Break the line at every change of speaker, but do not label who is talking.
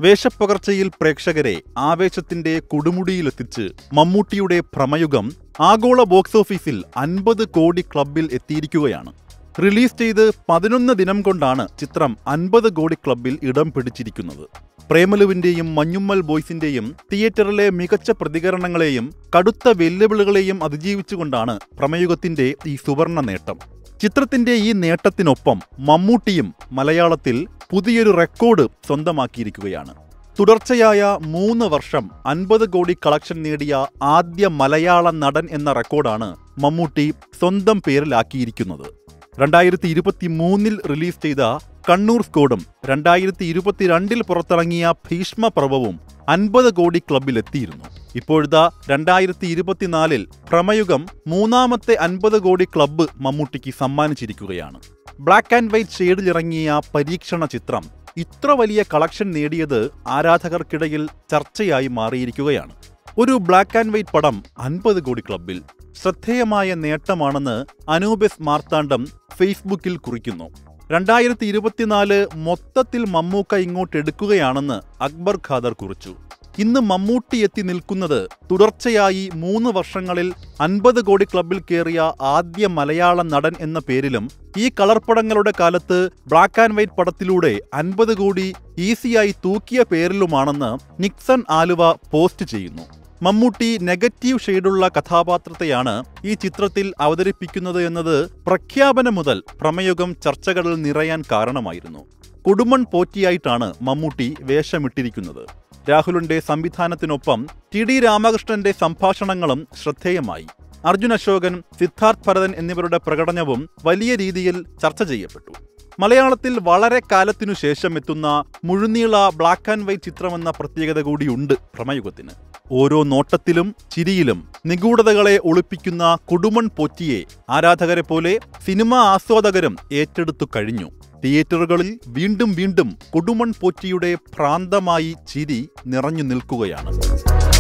വേഷപ്പകർച്ചയിൽ പ്രേക്ഷകരെ ആവേശത്തിന്റെ കൊടുമുടിയിലെത്തിച്ച് മമ്മൂട്ടിയുടെ ഭ്രമയുഗം ആഗോള ബോക്സ് ഓഫീസിൽ അൻപത് കോടി ക്ലബിൽ എത്തിയിരിക്കുകയാണ് റിലീസ് ചെയ്ത് പതിനൊന്ന് ദിനം കൊണ്ടാണ് ചിത്രം അൻപത് കോടി ക്ലബിൽ ഇടം പിടിച്ചിരിക്കുന്നത് പ്രേമലുവിന്റെയും മഞ്ഞുമ്മൽ ബോയ്സിന്റെയും തിയേറ്ററിലെ മികച്ച പ്രതികരണങ്ങളെയും കടുത്ത വെല്ലുവിളികളെയും അതിജീവിച്ചുകൊണ്ടാണ് പ്രമയുഗത്തിന്റെ ഈ സുവർണ നേട്ടം ചിത്രത്തിന്റെ ഈ നേട്ടത്തിനൊപ്പം മമ്മൂട്ടിയും മലയാളത്തിൽ പുതിയൊരു റെക്കോർഡ് സ്വന്തമാക്കിയിരിക്കുകയാണ് തുടർച്ചയായ മൂന്ന് വർഷം അൻപത് കോടി കളക്ഷൻ നേടിയ ആദ്യ മലയാള നടൻ എന്ന റെക്കോർഡാണ് മമ്മൂട്ടി സ്വന്തം പേരിലാക്കിയിരിക്കുന്നത് രണ്ടായിരത്തി ഇരുപത്തി മൂന്നിൽ റിലീസ് ചെയ്ത കണ്ണൂർ സ്കോഡും രണ്ടായിരത്തി ഇരുപത്തിരണ്ടിൽ പുറത്തിറങ്ങിയ ഭീഷ്മപർവവും അൻപത് കോടി ക്ലബിലെത്തിയിരുന്നു ഇപ്പോഴത്തെ രണ്ടായിരത്തി ഇരുപത്തിനാലിൽ ഭ്രമയുഗം മൂന്നാമത്തെ അൻപത് കോടി ക്ലബ്ബ് മമ്മൂട്ടിക്ക് സമ്മാനിച്ചിരിക്കുകയാണ് ബ്ലാക്ക് ആൻഡ് വൈറ്റ് ഷെയ്ഡിലിറങ്ങിയ പരീക്ഷണ ചിത്രം ഇത്ര വലിയ കളക്ഷൻ നേടിയത് ആരാധകർക്കിടയിൽ ചർച്ചയായി മാറിയിരിക്കുകയാണ് ഒരു ബ്ലാക്ക് ആൻഡ് വൈറ്റ് പടം അൻപത് കോടി ക്ലബിൽ ശ്രദ്ധേയമായ നേട്ടമാണെന്ന് അനൂപെസ് മാർത്താണ്ഡം ഫേസ്ബുക്കിൽ കുറിക്കുന്നു രണ്ടായിരത്തി ഇരുപത്തിനാല് മൊത്തത്തിൽ മമ്മൂക്ക ഇങ്ങോട്ട് എടുക്കുകയാണെന്ന് അക്ബർ ഖാദർ കുറിച്ചു ഇന്ന് മമ്മൂട്ടി എത്തി നിൽക്കുന്നത് തുടർച്ചയായി മൂന്ന് വർഷങ്ങളിൽ അൻപത് കോടി ക്ലബിൽ കയറിയ ആദ്യ മലയാള നടൻ എന്ന പേരിലും ഈ കളർപ്പടങ്ങളുടെ കാലത്ത് ബ്ലാക്ക് ആൻഡ് വൈറ്റ് പടത്തിലൂടെ അൻപത് കോടി ഈസിയായി തൂക്കിയ പേരിലുമാണെന്ന് നിക്സൺ ആലുവ പോസ്റ്റ് ചെയ്യുന്നു മമ്മൂട്ടി നെഗറ്റീവ് ഷെയ്ഡുള്ള കഥാപാത്രത്തെയാണ് ഈ ചിത്രത്തിൽ അവതരിപ്പിക്കുന്നത് എന്നത് പ്രഖ്യാപനം മുതൽ പ്രമയുഗം ചർച്ചകളിൽ നിറയാൻ കാരണമായിരുന്നു കൊടുമൺ പോറ്റിയായിട്ടാണ് മമ്മൂട്ടി വേഷമിട്ടിരിക്കുന്നത് രാഹുലിന്റെ സംവിധാനത്തിനൊപ്പം ടി ഡി രാമകൃഷ്ണന്റെ സംഭാഷണങ്ങളും ശ്രദ്ധേയമായി അർജുൻ അശോകൻ സിദ്ധാർത്ഥ് ഭരതൻ എന്നിവരുടെ പ്രകടനവും വലിയ രീതിയിൽ ചർച്ച ചെയ്യപ്പെട്ടു മലയാളത്തിൽ വളരെ കാലത്തിനു ശേഷം എത്തുന്ന മുഴുനീള ബ്ലാക്ക് ആൻഡ് വൈറ്റ് ചിത്രമെന്ന പ്രത്യേകത കൂടിയുണ്ട് ഭ്രമയുഗത്തിന് ഓരോ നോട്ടത്തിലും ചിരിയിലും നിഗൂഢതകളെ ഒളിപ്പിക്കുന്ന കൊടുമൺ പോറ്റിയെ ആരാധകരെ പോലെ സിനിമാ ആസ്വാദകരും ഏറ്റെടുത്തു കഴിഞ്ഞു തിയേറ്ററുകളിൽ വീണ്ടും വീണ്ടും കൊടുമൺ പോറ്റിയുടെ ഭ്രാന്തമായി ചിരി നിറഞ്ഞു നിൽക്കുകയാണ്